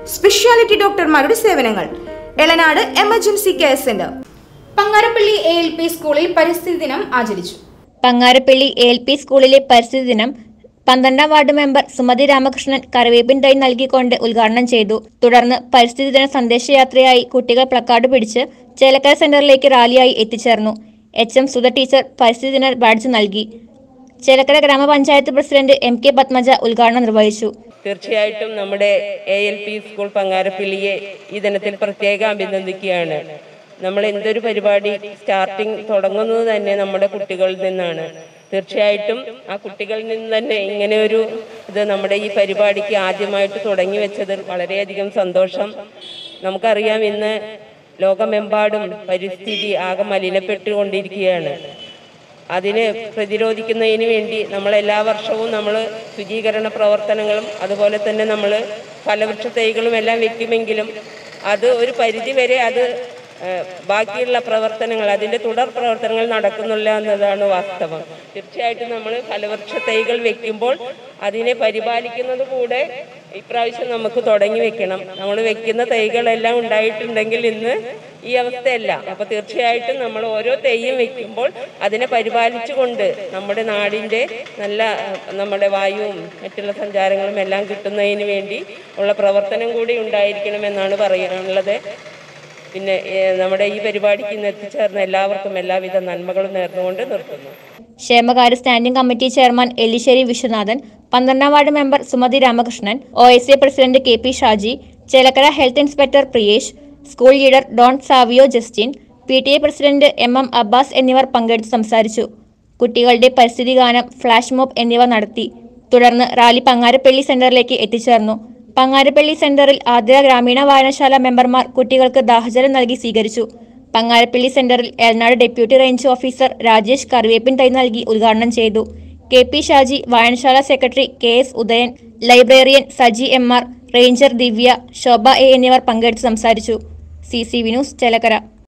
speciality ഡോക്ടർമാരുടെ സേവനങ്ങൾ Elanad emergency care centre Pangarappilly A L P സ്കൂളിൽ പരിസ്ഥിതി ദിനം ആചരിച്ചു പങ്ങാരപ്പള്ളി എ എൽ പി സ്കൂളിലെ പരിസ്ഥിതി ദിനം പന്ത്രണ്ടാം വാർഡ് മെമ്പർ സുമതി രാമകൃഷ്ണൻ കറിവേപ്പിൻ തൈ നൽകിക്കൊണ്ട് ഉദ്ഘാടനം ചെയ്തു തുടർന്ന് പരിസ്ഥിതി ദിന സന്ദേശയാത്രയായി കുട്ടികൾ പ്ലക്കാർഡ് പിടിച്ച് ചേലക്കര സെന്ററിലേക്ക് റാലിയായി എത്തിച്ചേർന്നു എച്ച് എം സുധ ടീച്ചർ പരിസ്ഥിതി ദിന ബാഡ്ജ് നൽകി ചേലക്കര ഗ്രാമപഞ്ചായത്ത് പ്രസിഡന്റ് എം കെ പത്മജ ഉദ്ഘാടനം നിർവഹിച്ചു തീർച്ചയായിട്ടും നമ്മുടെ എ എൽ പി സ്കൂൾ പങ്ങാരപ്പള്ളിയെ ഈ ദിനത്തിൽ പ്രത്യേകം അഭിനന്ദിക്കുകയാണ് നമ്മൾ എന്തൊരു പരിപാടി സ്റ്റാർട്ടിങ് തുടങ്ങുന്നത് തന്നെ നമ്മുടെ കുട്ടികളിൽ നിന്നാണ് തീർച്ചയായിട്ടും ആ കുട്ടികളിൽ നിന്ന് തന്നെ ഇങ്ങനെ ഒരു ഇത് നമ്മുടെ ഈ പരിപാടിക്ക് ആദ്യമായിട്ട് തുടങ്ങി വെച്ചതിൽ വളരെയധികം സന്തോഷം നമുക്കറിയാം ഇന്ന് ലോകമെമ്പാടും പരിസ്ഥിതി ആകെ മലിനപ്പെട്ടുകൊണ്ടിരിക്കുകയാണ് അതിനെ പ്രതിരോധിക്കുന്നതിന് വേണ്ടി നമ്മൾ എല്ലാ വർഷവും നമ്മൾ ശുചീകരണ പ്രവർത്തനങ്ങളും അതുപോലെ തന്നെ നമ്മൾ ഫലവൃക്ഷ തൈകളും എല്ലാം വെക്കുമെങ്കിലും അത് ഒരു പരിധി വരെ അത് ഏഹ്, ബാക്കിയുള്ള പ്രവർത്തനങ്ങൾ അതിൻ്റെ തുടർ പ്രവർത്തനങ്ങൾ നടക്കുന്നില്ല എന്നതാണ് വാസ്തവം തീർച്ചയായിട്ടും നമ്മൾ ഫലവൃക്ഷ തൈകൾ വെക്കുമ്പോൾ അതിനെ പരിപാലിക്കുന്നത് കൂടെ ഇപ്രാവശ്യം നമുക്ക് തുടങ്ങി വെക്കണം നമ്മൾ വെക്കുന്ന തൈകളെല്ലാം ഉണ്ടായിട്ടുണ്ടെങ്കിൽ ഇന്ന് ഈ അവസ്ഥയല്ല അപ്പൊ തീർച്ചയായിട്ടും നമ്മൾ ഓരോ തെയ്യം വെക്കുമ്പോൾ അതിനെ പരിപാലിച്ചുകൊണ്ട് നമ്മുടെ നാടിന്റെ നല്ല അഹ്, നമ്മുടെ വായുവും മറ്റുള്ള സഞ്ചാരങ്ങളും എല്ലാം കിട്ടുന്നതിന് വേണ്ടി ഉള്ള പ്രവർത്തനം കൂടി ഉണ്ടായിരിക്കണമെന്നാണ് പറയാനുള്ളത് പിന്നെ ഏഹ്, നമ്മുടെ ഈ പരിപാടിക്ക് ഇന്ന് എത്തിച്ചേർന്ന എല്ലാവർക്കും എല്ലാവിധ നന്മകളും നേർന്നുകൊണ്ട് നിർത്തുന്നു ക്ഷേമകാര്യ standing committee chairman Ellissery Viswanathan പന്ത്രണ്ടാം ward member Sumathi Ramakrishnan O S A president K P Shaji Chelakkara health inspector Priyesh school leader Don Savio Justin P T A president M M Abbas എന്നിവർ പങ്കെടുത്ത് സംസാരിച്ചു കുട്ടികളുടെ പരിസ്ഥിതി ഗാനം ഫ്ലാഷ് മോബ് എന്നിവ നടത്തി തുടർന്ന് റാലി പങ്ങാരപ്പള്ളി സെന്ററിലേക്ക് എത്തിച്ചേർന്നു പങ്ങാരപ്പള്ളി സെന്ററിൽ ആദ്യ ഗ്രാമീണ വായനശാല മെമ്പർമാർ കുട്ടികൾക്ക് ദാഹജലം നൽകി സ്വീകരിച്ചു പങ്ങാരപ്പള്ളി സെന്ററിൽ Eranad deputy range officer Rajesh കറിവേപ്പിൻ തൈ നൽകി ഉദ്ഘാടനം ചെയ്തു കെ പി ഷാജി വായനശാല secretary K S Udayan librarian Saji M R ranger Divya Shobha A എന്നിവർ പങ്കെടുത്ത് സംസാരിച്ചു C C V news Chelakkara